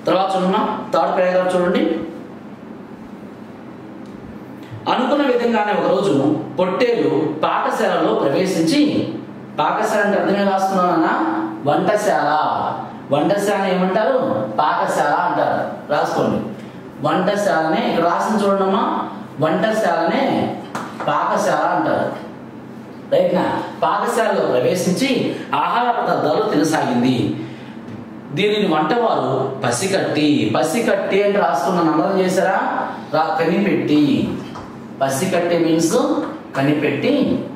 తర్వాత చూడమ్మా third paragraph చూడండి అనుకున్న విధంగానే ఒకరోజు పొట్టేలు పాకశాలలో ప్రవేశించి పాకశాల అంటే అర్థమే రాస్తున్నానన్నా వంటశాల వంటశాల ఏమంటారు పాకశాల అంటారు రాసుకోండి వంటశాలనే ఇక్కడ రాసిన చూడమ్మా వంటశాలనే పాకశాల అంటారు రైట్నా పాకశాలలో ప్రవేశించి ఆహార పదార్థాలు తినసాగింది దీనిని వంటవారు పసికట్టి పసికట్టి అంటే రాసుకున్న అమలు చేశారా రా కనిపెట్టి పసికట్టి మీన్స్ కనిపెట్టి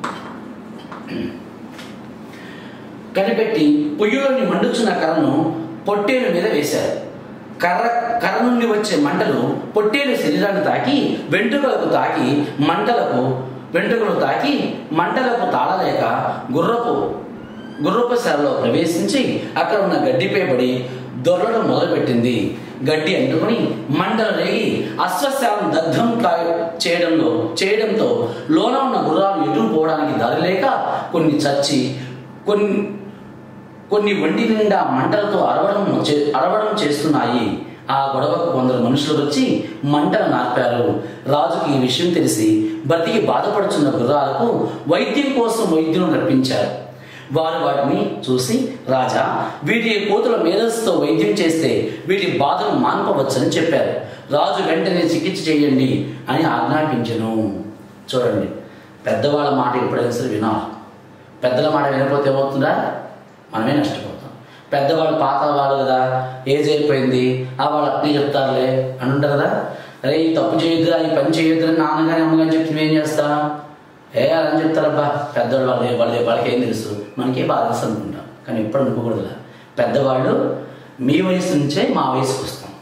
కనిపెట్టి పొయ్యిలోని మండుచున్న కర్రను పొట్టేలు మీద వేశారు కర్ర కర్ర నుండి వచ్చే మంటలు పొట్టేలు శరీరాన్ని తాకి వెంట్రుకలకు తాకి మంటలకు వెంట్రుకలు తాకి మంటలకు తాళలేక గుర్రపు గుర్రపు శాలలో ప్రవేశించి అక్కడ ఉన్న గడ్డిపై పడి దొరలడం మొదలుపెట్టింది గడ్డి అంటుకుని మంటలు రేగి అశ్వశాలను దగ్ధం కా చేయడంలో చేయడంతో లోన ఉన్న గుర్రాలు ఎటు పోవడానికి దారి లేక కొన్ని చచ్చి కొన్ని కొన్ని వండి నిండా మంటలతో అరవడం చే- అరవడం చేస్తున్నాయి ఆ గొడవకు కొందరు మనుషులు వచ్చి మంటలు నార్పారు రాజుకి ఈ విషయం తెలిసి బ్రతికి బాధపడుచున్న గుర్రాలకు వైద్యం కోసం వైద్యులను రప్పించారు వారు వాటిని చూసి రాజా వీటి కోతుల మేధస్సుతో వైద్యం చేస్తే వీటి బాధను మాన్పవచ్చని చెప్పారు రాజు వెంటనే చికిత్స చేయండి అని ఆజ్ఞాపించను చూడండి పెద్దవాళ్ళ మాట ఎప్పుడైనా సరే వినాలి పెద్దల మాట వినకపోతే ఏమవుతుందా మనమే నష్టపోతాం పెద్దవాళ్ళు పాత వాళ్ళు కదా ఏజ్ అయిపోయింది ఆ వాళ్ళు అట్నే చెప్తారులే అని ఉంటారు కదా అరే ఈ తప్పు చేయొద్దురా ఈ పని చేయొద్దురా నాన్నగాని అమ్మగాని చెప్తే నువ్వేం చేస్తా ఏ అని చెప్తారబ్బా పెద్దవాళ్ళు వాళ్ళు వాళ్ళ వాళ్ళకి ఏం తెలుసు మనకే బాధ తెలుసు అనుకుంటాం కానీ ఎప్పుడు అనుకోకూడదులా పెద్దవాళ్ళు మీ వయసు నుంచే మా వయసుకు వస్తాం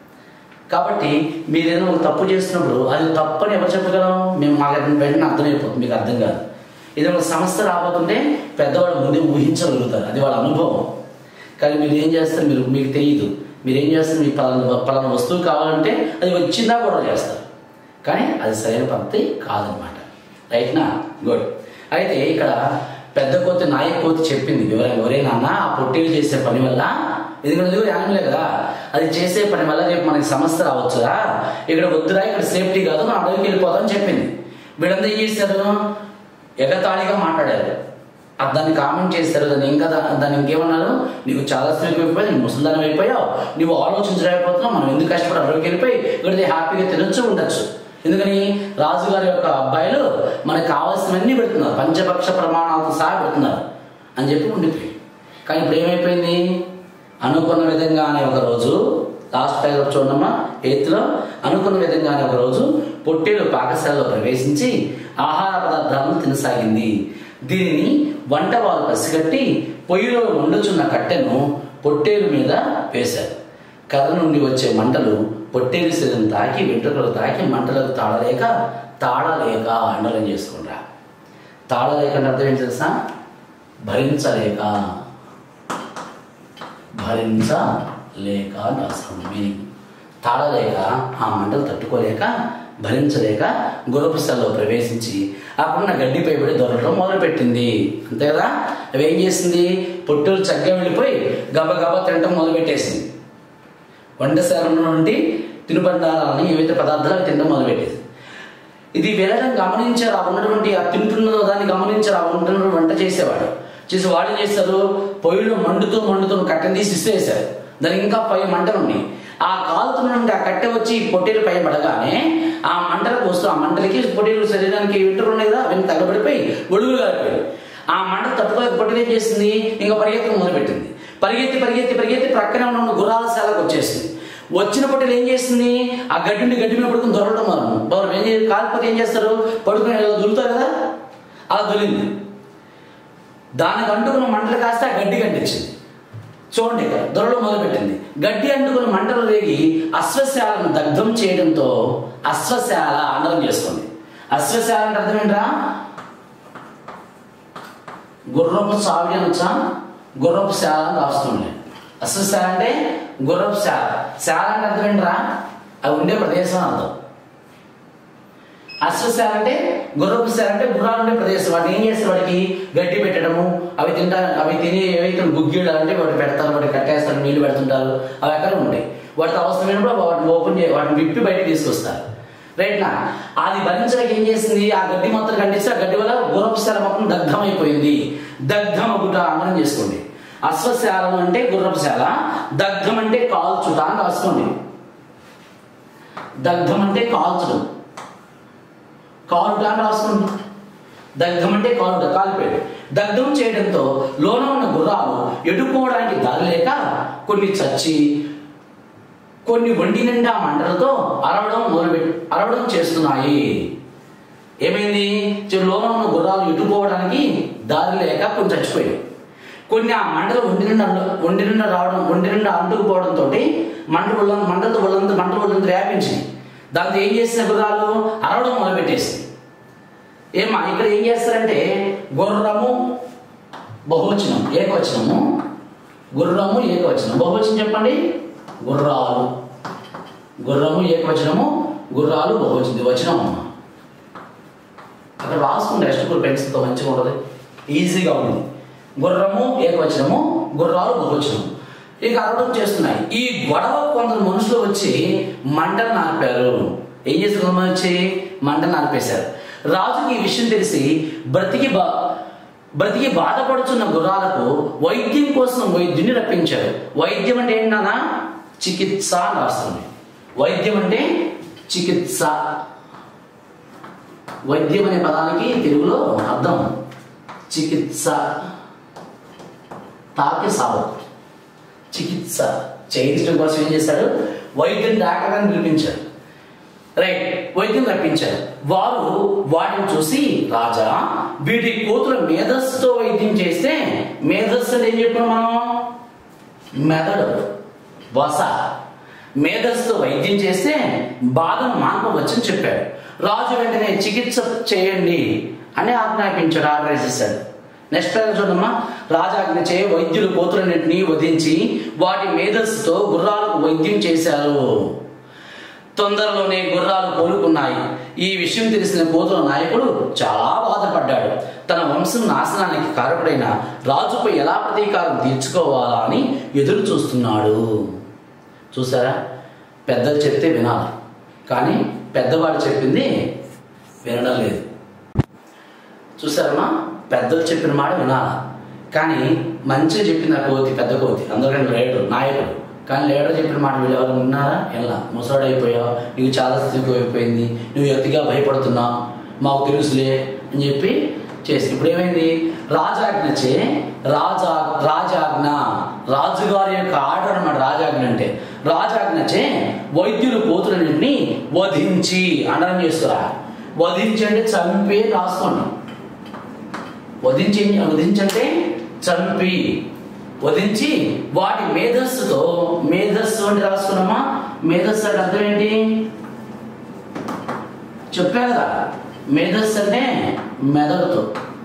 కాబట్టి మీరేదో ఒక తప్పు చేస్తున్నప్పుడు అది తప్పని ఎవరు చెప్పగలం మేము మాకు అది వెంటనే అర్థమైపోతుంది మీకు అర్థం కాదు ఇది ఒక సమస్య రాబోతుంటే పెద్దవాళ్ళు ముందే ఊహించగలుగుతారు అది వాళ్ళ అనుభవం కానీ మీరు ఏం చేస్తారు మీరు మీకు తెలియదు మీరు ఏం చేస్తారు మీ పలానా పలానా వస్తువు కావాలంటే అది వచ్చిందా కూడా చేస్తారు కానీ అది సరైన పద్ధతి కాదనమాట రైట్నా గుడ్ అయితే ఇక్కడ పెద్ద కోతి నాయ కోతి చెప్పింది వివరంగా ఒరే నాన్న ఆ పొట్టేలు చేసే పని వల్ల ఎందుకంటే ఇది యానిమలే కదా అది చేసే పని వల్ల రేపు మనకి సమస్య రావచ్చురా ఇక్కడ వద్దురా ఇక్కడ సేఫ్టీ కాదు మనం అడవికి వెళ్ళిపోదాం చెప్పింది వీళ్ళందరూ ఏం చేశారు ఎగతాళిగా మాట్లాడారు అది దాన్ని కామెంట్ చేస్తారు దాన్ని ఇంకా దా- దాన్ని ఇంకేమన్నారు నీకు చాలా స్త్రీలు అయిపోయి నువ్వు ముసలిదానం అయిపోయావు నువ్వు ఆలోచించలేకపోతున్నావు మనం ఎందుకు కష్టపడి అడవికి వెళ్ళిపోయి ఇక్కడ హ్యాపీగా తినొచ్చు ఉండొచ్చు ఎందుకని రాజుగారి యొక్క అబ్బాయిలు మనకు కావాల్సినవన్నీ పెడుతున్నారు పంచపక్ష ప్రమాణాలతో సహా పెడుతున్నారు అని చెప్పి ఉండిపోయి కానీ ఇప్పుడు ఏమైపోయింది అనుకున్న విధంగానే ఒక రోజు లాస్ట్ పారాగ్రాఫ్ చూడమ్మా ఎయిత్లో అనుకున్న విధంగానే ఒక రోజు పొట్టేలు పాకశాలలో ప్రవేశించి ఆహార పదార్థాలను తినసాగింది దీనిని వంట వారు పసిగట్టి పొయ్యిలో వండుచున్న కట్టెను పొట్టేలు మీద వేశారు కర్ర నుండి వచ్చే మంటలు పొట్టేలు శరీరం తాకి వెంట్రుకలు తాకి మంటలకు తాళలేక తాళలేక అండలం చేసుకుంటా తాళలేక అంటే అర్థం ఏంటి తెలుసా భరించలేక భరించలేక అని రాసుకోండి మీనింగ్ తాళలేక ఆ మంటలు తట్టుకోలేక భరించలేక గురపుసల్లో ప్రవేశించి అక్కడున్న గడ్డిపై పడి దొరకడం మొదలుపెట్టింది అంతే కదా అవి ఏం చేసింది పొట్టులు చక్కగా వెళ్ళిపోయి గబ గబ తినటం మొదలుపెట్టేసింది వంటశాల నుండి తినుబండారాలని ఏవైతే పదార్థాలు అవి తినడం మొదలుపెట్టేది ఇది వెళ్ళడం గమనించారు ఆ ఉన్నటువంటి ఆ తింటున్నదో దాన్ని గమనించారు ఆ ఉంటున్న వంట చేసేవాడు చేసి వాడు ఏం చేస్తారు పొయ్యిలో మండుతూ మండుతూ కట్టెని తీసి ఇసేసారు దానికి ఇంకా పై మంటలు ఉన్నాయి ఆ కాలుతున్నటువంటి ఆ కట్టె వచ్చి పొట్టేలు పై పడగానే ఆ మంటలకు వస్తూ ఆ మంటలకి పొట్టేలు శరీరానికి వింటలు ఉన్నాయి కదా అవన్నీ తగబడిపోయి గొడుగులు కాలిపోయాయి ఆ మంట తట్టుకోలేక పొట్టేలు ఏం చేసింది ఇంకా పరిగెత్తడం మొదలుపెట్టింది పరిగెత్తి పరిగెత్తి పరిగెత్తి ప్రక్కనే ఉన్న గుర్రాల శాలకు వచ్చేసింది వచ్చిన పొట్టేలు ఏం చేస్తుంది ఆ గడ్డి నుండి గడ్డి మీద పడుకుని దొరకడం మనం వాళ్ళు ఏం చేయాలి కాలిపోతే ఏం చేస్తారు పడుకుని ఇలా దులుతారు కదా అలా దొలింది దానికి అంటుకున్న మంటలు కాస్త ఆ గడ్డి కంటించింది చూడండి ఇక్కడ దొరలో మొదలుపెట్టింది గడ్డి అంటుకున్న మంటలు రేగి అశ్వశాలను దగ్ధం చేయడంతో అశ్వశాల అండలం చేస్తుంది అశ్వశాల అంటే అర్థం ఏంట్రా గుర్రపు సావి అనొచ్చా గుర్రపు శాల అని రాస్తుండే అశ్వశాల అంటే గుర్రపు శాల శాల అంటే అర్థం ఏంట్రా అవి ఉండే ప్రదేశం అని అర్థం అశ్వశాల అంటే గుర్రపు శాల అంటే గుర్రాలు ఉండే ప్రదేశం వాటిని ఏం చేస్తారు వాటికి గడ్డి పెట్టడము అవి తింటా అవి తిని ఏవైతే గుగ్గిళ్ళు అంటే వాటి పెడతారు వాటి కట్టేస్తారు నీళ్లు పెడుతుంటారు అవి ఎక్కడ ఉంటాయి వాటితో అవసరమైనప్పుడు వాటిని ఓపెన్ చే వాటిని విప్పి బయటకు తీసుకొస్తారు రైట్నా అది భరించడానికి ఏం చేసింది ఆ గడ్డి మొత్తం ఖండిస్తే ఆ గడ్డి వల్ల గుర్రపుశాల మొత్తం దగ్ధమైపోయింది దగ్ధమగుట అమరం చేసుకోండి అశ్వశాలం అంటే గుర్రపుశాల దగ్ధం అంటే కాల్చుట అని రాసుకోండి దగ్ధం అంటే కాల్చడం కాలుట అని రాసుకోండి దగ్ధం అంటే కాలుట కాలిపోయాడు దగ్ధం చేయడంతో లోన ఉన్న గుర్రాలు ఎడుకోవడానికి దారి లేక కొన్ని చచ్చి కొన్ని ఒంటి నిండా మంటలతో అరవడం మొదలుపెట్టి అరవడం చేస్తున్నాయి ఏమైంది లోన ఉన్న గుర్రాలు ఎటుపోవడానికి దారి లేక కొన్ని చచ్చిపోయాయి కొన్ని ఆ మంటలు ఒంటి నిండా ఒంటి నిండా రావడం ఒంటి నిండా అంటుకుపోవడంతో మంట ఒళ్ళ మంటలతో ఒళ్ళంతా మంట ఒళ్ళంతా వ్యాపించింది దాంతో ఏం చేసిన గుర్రాలు అరవడం మొదలుపెట్టేసింది ఏమా ఇక్కడ ఏం చేస్తారంటే గుర్రము బహువచనం ఏకవచనము గుర్రము ఏకవచనం బహువచనం చెప్పండి గుర్రాలు గుర్రము ఏకవచనము గుర్రాలు బహువచనం వచనం అమ్మా అక్కడ రాసుకుంటే ఎస్టూర్ పెన్సిల్తో మంచిగా ఉంటుంది ఈజీగా ఉంటుంది గుర్రము ఏకవచనము గుర్రాలు బహువచనం ఇక అరవడం చేస్తున్నాయి ఈ గొడవ కొందరు మనుషులు వచ్చి మంటలు నార్పారు ఏం చేశారు కొంతమంది వచ్చి మంటలు నార్పేశారు రాజుకి ఈ విషయం తెలిసి బ్రతికి బా బ్రతికి బాధపడుతున్న గుర్రాలకు వైద్యం కోసం వైద్యుని రప్పించారు వైద్యం అంటే ఏంటన్నా చికిత్స అని రాస్తుంది వైద్యం అంటే చికిత్స వైద్యం అనే పదానికి తెలుగులో అర్థం చికిత్స తాకి సాగు చికిత్స చేయించడం కోసం ఏం చేశాడు వైద్యం డాక్టర్ అని పిలిపించాడు రైట్ వైద్యం రప్పించారు వారు వాటిని చూసి రాజా వీటి కూతురు మేధస్సుతో వైద్యం చేస్తే మేధస్సు అని ఏం చెప్పాం మనం మెదడు వస మేధస్సుతో వైద్యం చేస్తే బాధను మాన్పవచ్చని చెప్పాడు రాజు వెంటనే చికిత్స చేయండి అని ఆజ్ఞాపించాడు ఆర్డర్ చేశాడు నెక్స్ట్ చూడమ్మా రాజాజ్ఞ చే వైద్యులు కూతురన్నింటినీ వధించి వాటి మేధస్సుతో గుర్రాలకు వైద్యం చేశారు తొందరలోనే గుర్రాలు కోలుకున్నాయి ఈ విషయం తెలిసిన కూతురు నాయకుడు చాలా బాధపడ్డాడు తన వంశం నాశనానికి కారకుడైన రాజుపై ఎలా ప్రతీకారం తీర్చుకోవాలా అని ఎదురు చూస్తున్నాడు చూసారా పెద్దలు చెప్తే వినాలి కానీ పెద్దవాడు చెప్పింది వినడం లేదు చూసారమ్మా పెద్దలు చెప్పిన మాట వినాలి కానీ మంచిగా చెప్పిన కోతి పెద్ద కోతి అందరికంటే లీడర్ నాయకుడు కానీ లీడర్ చెప్పిన మాట వీళ్ళు ఎవరు విన్నారా ఎలా ముసలాడు అయిపోయావు నీకు చాలా స్థితి అయిపోయింది నువ్వు ఎత్తిగా భయపడుతున్నావు మాకు తెలుసులే అని చెప్పి చేసి ఇప్పుడు ఏమైంది రాజాజ్ఞచే రాజా రాజాజ్ఞ రాజుగారి యొక్క ఆర్డర్ అన్నమాట రాజాజ్ఞ అంటే రాజాజ్ఞచే వైద్యులు కూతురన్నింటినీ వధించి అండరం చేస్తురా వధించి అంటే చంపి రాసుకోండి వధించి వధించంటే చంపి వధించి వాటి మేధస్సుతో మేధస్సు అంటే రాసుకున్నామా మేధస్సు అంటే అర్థం ఏంటి చెప్పా కదా మేధస్సు అంటే మెదడుతో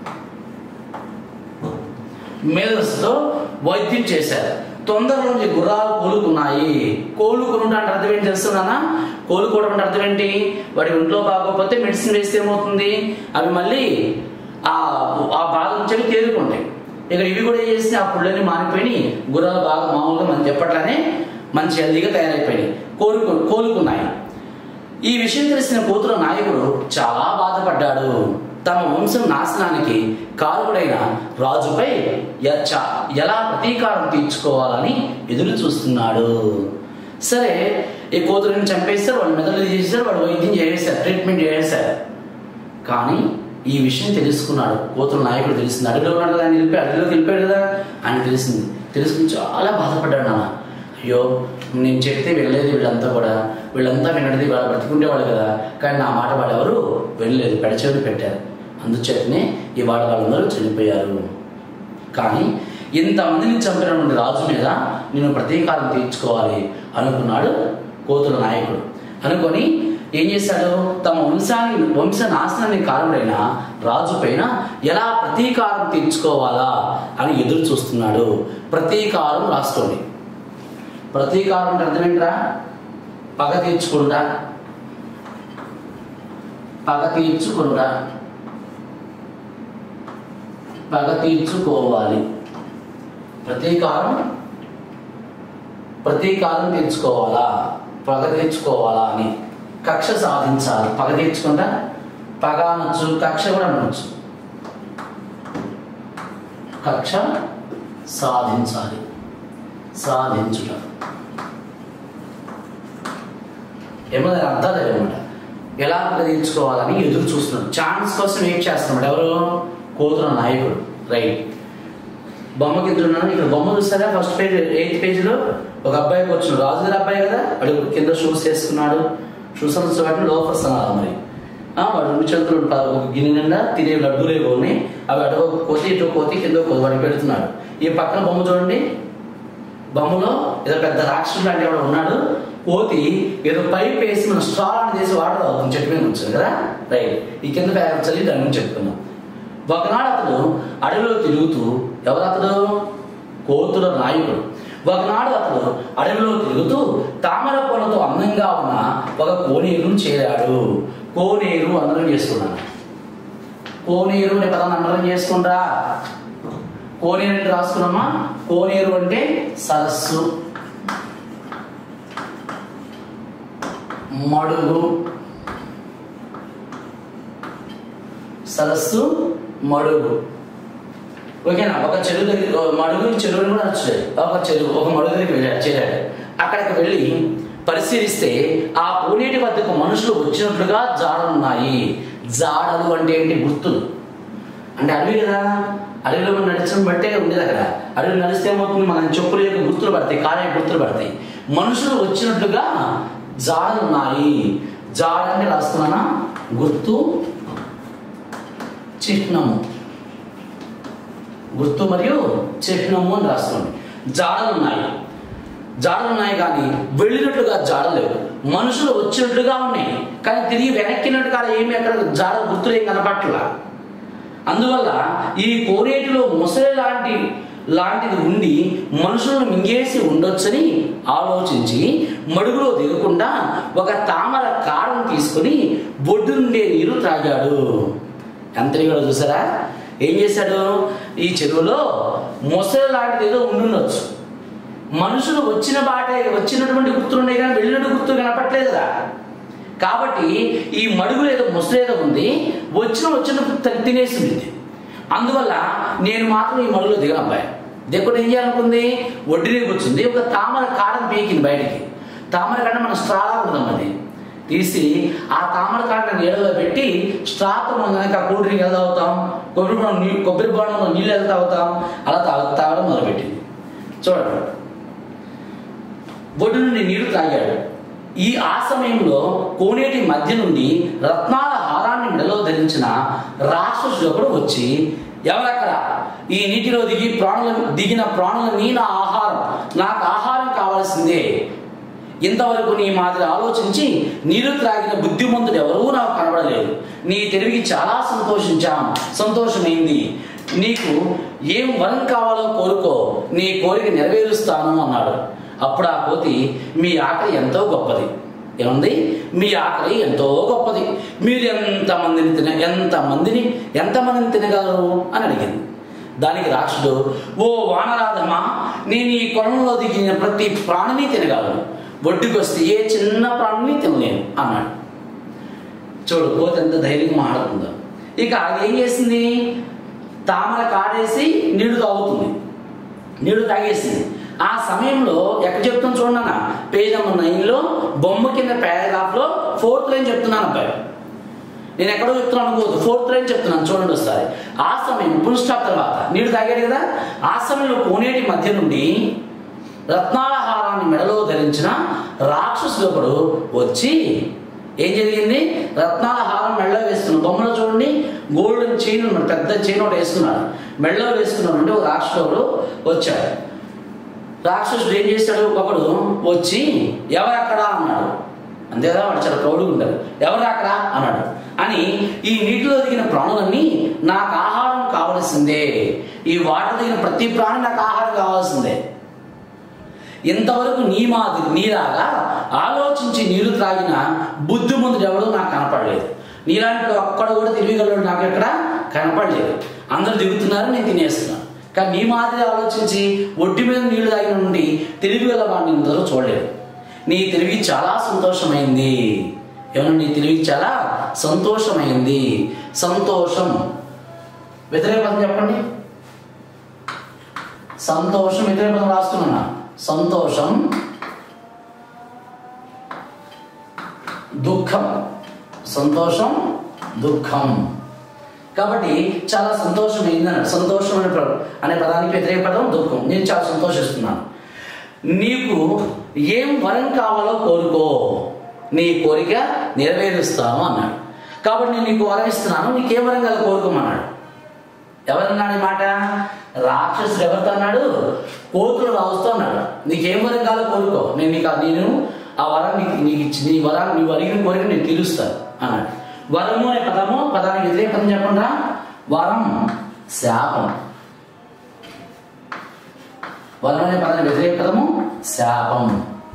మేధస్సుతో వైద్యం చేశారు తొందరలోని గుర్రాలు కోలుకున్నాయి కోలుకునుంటే అంటే అర్థం ఏంటి తెలుస్తున్నానా కోలుకోవడం అంటే అర్థం ఏంటి వాడి ఒంట్లో బాగోకపోతే మెడిసిన్ వేస్తే ఏమవుతుంది అవి మళ్ళీ ఆ ఆ బాధ నుంచి అవి తేరుకుంటాయి ఇక ఇవి కూడా ఏం చేస్తే ఆ పుళ్ళని మారిపోయి గుర్రాలు బాగా మామూలుగా మనం చెప్పట్లనే మంచి హెల్దీగా తయారైపోయినాయి కోలుకు కోలుకున్నాయి ఈ విషయం తెలిసిన కూతురు నాయకుడు చాలా బాధపడ్డాడు తమ వంశం నాశనానికి కారుడైన రాజుపై ఎ- చ- ఎలా ప్రతీకారం తీర్చుకోవాలని ఎదురు చూస్తున్నాడు సరే ఈ కూతురుని చంపేస్తారు వాడు మెదడు చేసేసారు వాడు వైద్యం చేసేసారు ట్రీట్మెంట్ చేసేసారు కానీ ఈ విషయం తెలుసుకున్నాడు కూతురు నాయకుడు తెలిసింది అడవిలో ఉన్నాడు కదా ఆయన వెళ్ళిపోయి అడవిలోకి వెళ్ళిపోయాడు కదా ఆయన తెలిసింది తెలుసుకుని చాలా బాధపడ్డాడు నాన్న అయ్యో నేను చెప్తే వినలేదు వీళ్ళంతా కూడా వీళ్ళంతా వినడిది వాళ్ళు బ్రతికుండేవాళ్ళు కదా కానీ నా మాట వాళ్ళు ఎవరు వెళ్ళలేదు పెడచెవిని పెట్టారు అందుచేతనే ఇవాళ వాళ్ళందరూ చనిపోయారు కానీ ఇంతమందిని చంపినటువంటి రాజు మీద నేను ప్రతీకారం తీర్చుకోవాలి అనుకున్నాడు కోతుల నాయకుడు అనుకొని ఏం చేశాడు తమ వంశాన్ని వంశ నాశనానికి కారణమైన రాజు పైన ఎలా ప్రతీకారం తీర్చుకోవాలా అని ఎదురు చూస్తున్నాడు ప్రతీకారం రాసుకోండి ప్రతీకారం అంటే అర్థం ఏంట్రా పగ తీర్చుకుంటా పగ తీర్చుకుంటా పగ తీర్చుకోవాలి ప్రతీకారం ప్రతీకారం తీర్చుకోవాలా పగ తీర్చుకోవాలా అని కక్ష సాధించాలి పగ తీర్చుకుంటా పగ అనొచ్చు కక్ష కూడా అనొచ్చు కక్ష సాధించాలి సాధించుట ఏమో దాని అర్థాలు ఏమన్నమాట ఎలా తీర్చుకోవాలని ఎదురు చూస్తున్నాడు ఛాన్స్ కోసం వెయిట్ చేస్తున్నాడు ఎవరు కోతుల నాయకుడు రైట్ బొమ్మ కింద ఉన్నాను ఇక్కడ బొమ్మ చూస్తారా ఫస్ట్ పేజ్ ఎయిత్ పేజీలో ఒక అబ్బాయికి వచ్చిన రాజుగారి అబ్బాయి కదా వాడు కింద షూస్ వేసుకున్నాడు షూస్ అని వాటిని లోఫర్స్ అన్నారు మరి ఆ, వాడు రెండు చేతులు ప- ఒక గిన్నె నిండా తినే లడ్డూలే ఉన్నాయి అవి అటు ఒక కోతి ఇటు కోతి కింద ఒక కోతి వాడికి పెడుతున్నాడు ఈ పక్కన బొమ్మ చూడండి బొమ్మలో ఏదో పెద్ద రాక్షసుడు లాంటి వాడు ఉన్నాడు కోతి ఏదో పైప్ వేసి మన స్ట్రా లాంటి చేసి వాటర్ అవుతుంది చెట్టు మీద కూర్చొని కదా రైట్ ఈ కింద బ్యాగ్ చదివి దాని గురించి చెప్తున్నాం ఒకనాడు అతడు అడవిలో తిరుగుతూ ఎవరు అతడు కోతుల నాయకుడు ఒకనాడు అతడు అడవిలో తిరుగుతూ తామర పూలతో అందంగా ఉన్న ఒక కోనేరును చేరాడు కోనేరు అందరం చేసుకున్నాను కోనేరు అనే పదాన్ని అందరం చేసుకుంటా కోనేరు అంటే రాసుకున్నామా కోనేరు అంటే సరస్సు మడుగు సరస్సు మడుగు ఓకేనా ఒక చెరువు దగ్గర మడుగు చెరువుని కూడా వచ్చాడు ఒక చెరువు ఒక మడుగు దగ్గరికి వెళ్ళాడు చేరాడు అక్కడికి వెళ్ళి పరిశీలిస్తే ఆ కోనేటి వద్దకు మనుషులు వచ్చినట్లుగా జాడలున్నాయి జాడలు అంటే ఏంటి గుర్తులు అంటే అడవి కదా అడవిలో మనం నడిచడం బట్టే ఉండేది అక్కడ అడవి నడిస్తే ఏమవుతుంది మన చెప్పుల యొక్క గుర్తులు పడతాయి కాళ్ళ యొక్క గుర్తులు పడతాయి మనుషులు వచ్చినట్లుగా జాడలు ఉన్నాయి జాడ అంటే రాస్తున్నానా గుర్తు చిహ్నము గుర్తు మరియు చిహ్నము అని రాస్తుంది జాడలు ఉన్నాయి జాడలు ఉన్నాయి కానీ వెళ్ళినట్లుగా జాడలేవు మనుషులు వచ్చినట్లుగా ఉన్నాయి కానీ తిరిగి వెనక్కినట్టుగా ఏమి అక్కడ జాడ గుర్తులు ఏం కనపట్ల అందువల్ల ఈ కోనేటిలో ముసలి లాంటి లాంటిది ఉండి మనుషులను మింగేసి ఉండొచ్చని ఆలోచించి మడుగులో దిగకుండా ఒక తామర కారం తీసుకుని బొడ్డు నుండే నీరు త్రాగాడు ఎంత కూడా చూసారా ఏం చేశాడు ఈ చెరువులో ముసలి లాంటిది ఏదో ఉండుండొచ్చు మనుషులు వచ్చిన బాటే వచ్చినటువంటి గుర్తులు ఉన్నాయి కానీ వెళ్ళినట్టు గుర్తులు కనపట్లేదురా కాబట్టి ఈ మడుగులు ఏదో ముసలేదో ఉంది వచ్చిన వచ్చినప్పుడు త- తినేసింది ఇది. అందువల్ల నేను మాత్రం ఈ మడుగులో దిగను అబ్బాయి దిగకుండా ఏం చేయాలనుకుంది ఒడ్డునే కూర్చుంది ఒక తామర కారం పీకింది బయటికి తామర కాడ మన స్ట్రాలా ఉందాం అది తీసి ఆ తామర కాడని నీళ్ళలో పెట్టి స్ట్రాతో మనం కనుక కూల్ డ్రింక్ ఎలా తాగుతాం కొబ్బరి బోనం నీ కొబ్బరి బోనంలో నీళ్ళు ఎలా తాగుతాం అలా తాగు తాగడం మొదలుపెట్టింది చూడండి ఒడ్డు నుండి నీరు త్రాగాడు ఈ ఆ సమయంలో కోనేటి మధ్య నుండి రత్నాల హారాన్ని మెడలో ధరించిన రాక్షసుడు ఒకడు వచ్చి ఎవరక్కడ ఈ నీటిలో దిగి ప్రాణుల దిగిన ప్రాణులని నా ఆహారం నాకు ఆహారం కావాల్సిందే ఇంతవరకు నీ మాదిరి ఆలోచించి నీరు త్రాగిన బుద్ధిమంతుడు ఎవరూ నాకు కనబడలేదు నీ తెలివికి చాలా సంతోషించాం సంతోషమైంది నీకు ఏం వరం కావాలో కోరుకో నీ కోరిక నెరవేరుస్తాను అన్నాడు అప్పుడు ఆ కోతి మీ ఆకలి ఎంతో గొప్పది ఏముంది మీ ఆకలి ఎంతో గొప్పది మీరు ఎంతమందిని తిన ఎంతమందిని ఎంతమందిని తినగలరు అని అడిగింది దానికి రాక్షుడు ఓ వానరాధమా నేను ఈ కొలంలో దిగిన ప్రతి ప్రాణిని తినగలను ఒడ్డుకు వస్తే ఏ చిన్న ప్రాణిని తినలేను అన్నాడు చూడు కోతి ఎంత ధైర్యంగా మాట్లాడుతుందో ఇక అది ఏం చేసింది తామర కాడేసి నీళ్లు తాగుతుంది నీళ్లు తాగేసింది ఆ సమయంలో ఎక్కడ చెప్తాను చూడండి అన్న పేజ్ నెంబర్ నైన్లో బొమ్మ కింద పారాగ్రాఫ్లో ఫోర్త్ లైన్ చెప్తున్నాను అబ్బాయి నేను ఎక్కడో చెప్తున్నాను అనుకోవద్దు ఫోర్త్ లైన్ చెప్తున్నాను చూడండి ఒకసారి ఆ సమయం ఫుల్ స్టాప్ తర్వాత నీళ్లు తాగాడు కదా ఆ సమయంలో కోనేటి మధ్య నుండి రత్నాల హారాన్ని మెడలో ధరించిన రాక్షసుడు ఒకడు వచ్చి ఏం జరిగింది రత్నాల హారం మెడలో వేస్తున్నాడు బొమ్మలో చూడండి గోల్డెన్ చైన్ ఉన్నాడు పెద్ద చైన్ ఒకటి వేసుకున్నాడు మెడలో వేసుకున్నాడు అంటే ఒక రాక్షసుడు వచ్చాడు రాక్షసుడు ఏం చేశాడు ఒకడు వచ్చి ఎవరక్కడ అన్నాడు అంతేదా వాడు చాలా ప్రౌడ్గా ఉంటాడు ఎవరు అక్కడ అన్నాడు అని ఈ నీటిలో దిగిన ప్రాణులన్నీ నాకు ఆహారం కావలసిందే ఈ వాటర్ దిగిన ప్రతి ప్రాణి నాకు ఆహారం కావాల్సిందే ఇంతవరకు నీ మాదిరి నీలాగా ఆలోచించి నీరు త్రాగిన బుద్ధిమంతుడు ఎవడో నాకు కనపడలేదు నీలాంటి ఒక్కడ కూడా తెలియగలడు నాకు ఎక్కడ కనపడలేదు అందరు దిగుతున్నారు నేను తినేస్తున్నాను కానీ నీ మాదిరి ఆలోచించి ఒడ్డు మీద నీళ్లు తాగిన నుండి తెలివి గల వాడిని ఇంతలో చూడలేదు నీ తెలివి చాలా సంతోషమైంది ఏమన్నా నీ తెలివి చాలా సంతోషమైంది సంతోషం వ్యతిరేక పదం చెప్పండి సంతోషం వ్యతిరేక పదం రాస్తున్నా సంతోషం దుఃఖం సంతోషం దుఃఖం కాబట్టి చాలా సంతోషం అయిందన్నాడు సంతోషం అనే పదం అనే పదానికి వ్యతిరేక పదం దుఃఖం నేను చాలా సంతోషిస్తున్నాను నీకు ఏం వరం కావాలో కోరుకో నీ కోరిక నెరవేరుస్తాను అన్నాడు కాబట్టి నేను నీకు వరం ఇస్తున్నాను నీకేం వరం కాదు కోరుకోమన్నాడు ఎవరన్నాడు ఈ మాట రాక్షసుడు ఎవరితో అన్నాడు కోతులు రావుస్తూ అన్నాడు నీకేం వరం కావాలో కోరుకో నేను నీకు ఆ- నేను ఆ వరం నీకు నీకు ఇచ్చి నీ వరం నువ్వు అడిగిన కోరిక నేను తీరుస్తాను అన్నాడు వరము అనే పదము పదానికి వ్యతిరేక పదం చెప్పండి వరం శాపం వరం అనే పదానికి వ్యతిరేక పదము శాపం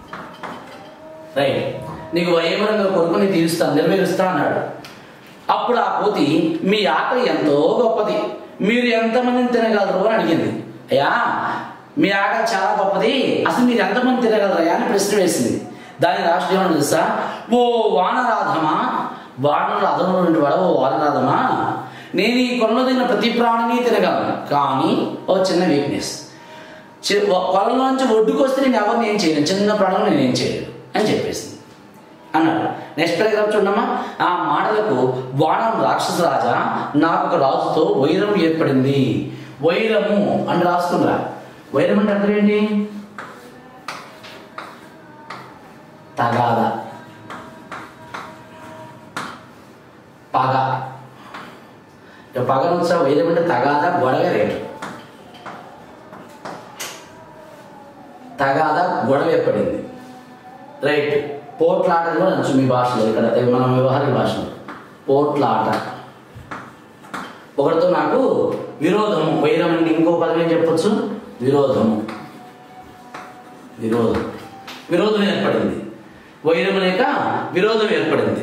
రైట్ నీకు వయవరంగా కొడుకుని తీరుస్తాను నెరవేరుస్తా అన్నాడు అప్పుడు ఆ కోతి మీ ఆకలి ఎంతో గొప్పది మీరు ఎంతమందిని తినగలరు అని అడిగింది అయ్యా మీ ఆకలి చాలా గొప్పది అసలు మీరు ఎంతమంది తినగలరా అని ప్రశ్న వేసింది దాని రాష్ట్రం ఏమన్నా తెలుసా ఓ వానరాధమా వానరు అదనంలో నుండి వాడ ఓ వానరాధమా నేను ఈ కొలను తిన్న ప్రతి ప్రాణిని తినగలను కానీ ఓ చిన్న వీక్నెస్ చి- పొలంలోంచి ఒడ్డుకు వస్తే నేను ఎవరిని ఏం చేయలేను చిన్న ప్రాణం నేను ఏం చేయలేను అని చెప్పేసింది అన్నాడు నెక్స్ట్ పారాగ్రాఫ్ చూడమ్మా ఆ మాటలకు వానం రాక్షస రాజా నాకు ఒక రాజుతో వైరం ఏర్పడింది వైరము అని రాసుకుందా వైరం అంటే అర్థం ఏంటి తగాద పగ ఇక పగ వచ్చా వైరం అంటే తగాద గొడవ రేటు తగాద గొడవ ఏర్పడింది రైట్ పోట్లాట కూడా అనొచ్చు మీ భాషలో ఇక్కడ తె- మన వ్యవహారిక భాషలో పోట్లాట ఒకరితో నాకు విరోధము వైరం అంటే ఇంకో పదం ఏం చెప్పొచ్చు విరోధము విరోధం విరోధం ఏర్పడింది వైరం లేక విరోధం ఏర్పడింది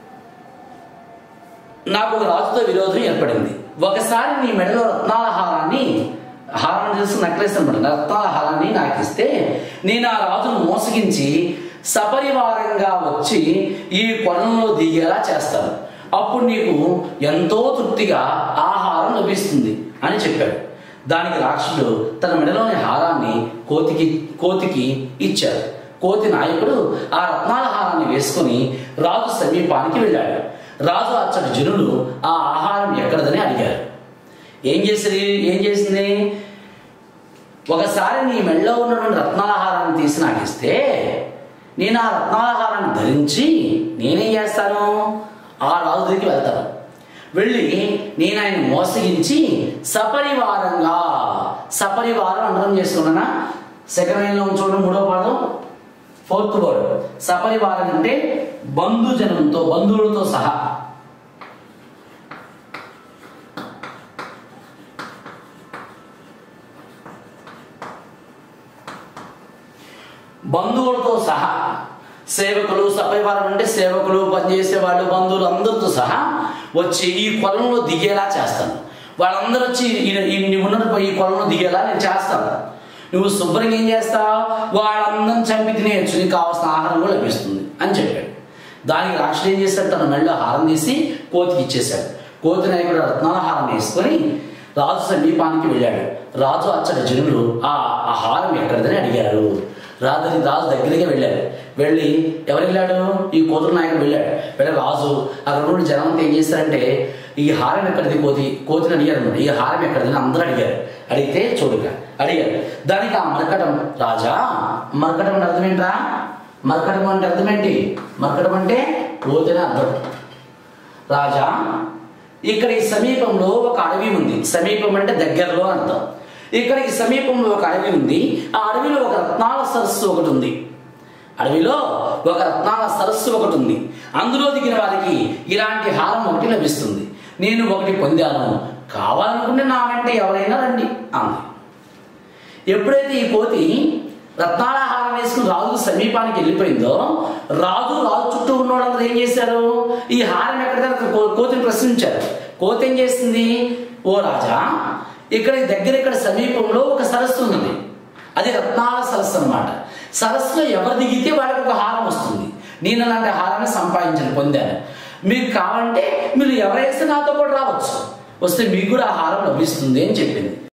నాకు ఒక రాజుతో విరోధం ఏర్పడింది ఒకసారి నీ మెడలో రత్నాల హారాన్ని హారం చేసి నెక్లెస్ అనమాట రత్నాల హారాన్ని నాకు ఇస్తే నేను ఆ రాజును మోసగించి సపరివారంగా వచ్చి ఈ కొలంలో దిగేలా చేస్తాను అప్పుడు నీకు ఎంతో తృప్తిగా ఆహారం లభిస్తుంది అని చెప్పాడు దానికి రాక్షసుడు తన మెడలోని హారాన్ని కోతికి కోతికి ఇచ్చాడు కోతి నాయకుడు ఆ రత్నాల హారాన్ని వేసుకొని రాజు సమీపానికి వెళ్ళాడు రాజు అచ్చటి జనులు ఆ ఆహారం ఎక్కడదని అడిగారు ఏం చేసింది ఏం చేసింది ఒకసారి నీ మెళ్ళలో ఉన్నటువంటి రత్నాలహారాన్ని తీసి నాకు ఇస్తే నేను ఆ రత్నాలహారాన్ని ధరించి నేనేం చేస్తాను ఆ రాజు దగ్గరికి వెళ్తాను వెళ్ళి నేను ఆయన మోసగించి సపరివారంగా సపరివారం అండరం చేసుకున్నానా సెకండ్ లైన్లో చూడండి మూడో పాదం ఫోర్త్ వర్డ్ సపరివారం అంటే బంధుజనంతో బంధువులతో సహా బంధువులతో సహా సేవకులు సపరివారం అంటే సేవకులు పనిచేసే వాళ్ళు బంధువులు అందరితో సహా వచ్చి ఈ కొలంలో దిగేలా చేస్తాను వాళ్ళందరూ వచ్చి ఈ- ఈ నువ్వు ఉన్న ఈ కొలంలో దిగేలా నేను చేస్తాను నువ్వు శుభ్రంగా ఏం చేస్తావు వాళ్ళందరిని చంపి తినేయచ్చు నీకు కావాల్సిన ఆహారం కూడా లభిస్తుంది అని చెప్పాడు దానికి రాక్షసుడు ఏం చేశాడు తన మెళ్ళలో హారం తీసి కోతికి ఇచ్చేశాడు కోతి నాయకుడు రత్నాల హారం వేసుకొని రాజు సమీపానికి వెళ్ళాడు రాజు అచ్చటి జనులు ఆ ఆ హారం ఎక్కడిదని అడిగారు రాజు రాజు దగ్గరికి వెళ్ళాడు వెళ్ళి ఎవరు వెళ్ళాడు ఈ కోతుల నాయకుడు వెళ్ళాడు వెళ్ళి రాజు అక్కడ నుండి జనంతో ఏం చేశారంటే ఈ హారం ఎక్కడిది కోతి కోతిని అడిగారు అన్నమాట. ఈ హారం ఎక్కడిదని అందరూ అడిగారు అడిగితే చూడుక అడిగారు దానికి ఆ మరకటం రాజా మరకటం అంటే అర్థం ఏంట్రా మరకటం అంటే అర్థం ఏంటి మరకటం అంటే కోతిని అర్థం రాజా ఇక్కడ ఈ సమీపంలో ఒక అడవి ఉంది సమీపం అంటే దగ్గరలో అని అర్థం ఇక్కడ ఈ సమీపంలో ఒక అడవి ఉంది ఆ అడవిలో ఒక రత్నాల సరస్సు ఒకటి ఉంది అడవిలో ఒక రత్నాల సరస్సు ఒకటి ఉంది అందులో దిగిన వారికి ఇలాంటి హారం ఒకటి లభిస్తుంది నేను ఒకటి పొందాను కావాలనుకుంటే నా వెంట ఎవరైనా రండి అంది ఎప్పుడైతే ఈ కోతి రత్నాల హారం వేసుకుని రాజు సమీపానికి వెళ్ళిపోయిందో రాజు రాజు చుట్టూ ఉన్న వాళ్ళందరూ ఏం చేశారు ఈ హారం ఎక్కడ కో- కోతిని ప్రశ్నించారు కోతి ఏం చేసింది ఓ రాజా ఇక్కడ ఈ దగ్గర ఇక్కడ సమీపంలో ఒక సరస్సు ఉన్నది అది రత్నాల సరస్సు అన్నమాట సరస్సులో ఎవరు దిగితే వాళ్ళకి ఒక హారం వస్తుంది నేను అలాంటి హారాన్ని సంపాదించాను పొందాను మీకు కావాలంటే మీరు ఎవరైతే నాతో పాటు రావచ్చు వస్తే మీకు కూడా ఆ హారం లభిస్తుంది అని చెప్పింది